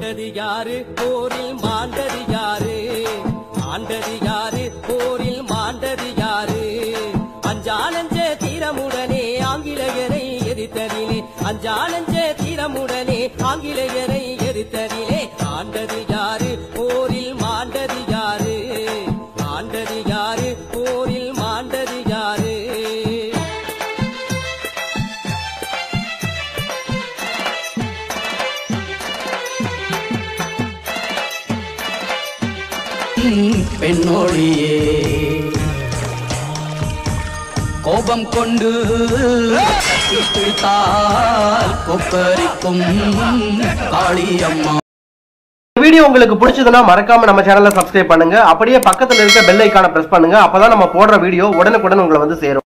ஆண்டது யாரு போரில் மாண்டது யாரு ஆண்டது யாரு போரில் மாண்டது யாரு அஞ்சானஞ்ச தீரமுடனே ஆங்கிலேயரை எதிர்த்ததிலே அஞ்சானஞ்ச தீரமுடனே ஆங்கிலேயரை எதிர்த்ததிலே ஆண்டது யாரு போரில் மாண்டது யாரு ஆண்டது யாரு போரில் மாண்டது யாரு பெண்ணோடியே கோபம் கொண்டு பிடித்தால் கொப்பரிக்கும் காளியம்மா இந்த வீடியோ உங்களுக்கு பிடிச்சதுன்னா மறக்காம நம்ம சேனலை சப்ஸ்கிரைப் பண்ணுங்க அப்படியே பக்கத்துல இருக்க பெல் ஐக்கான பிரஸ் பண்ணுங்க அப்பதான் நம்ம போடுற வீடியோ உடனுக்குடன் உங்களை வந்து சேரும்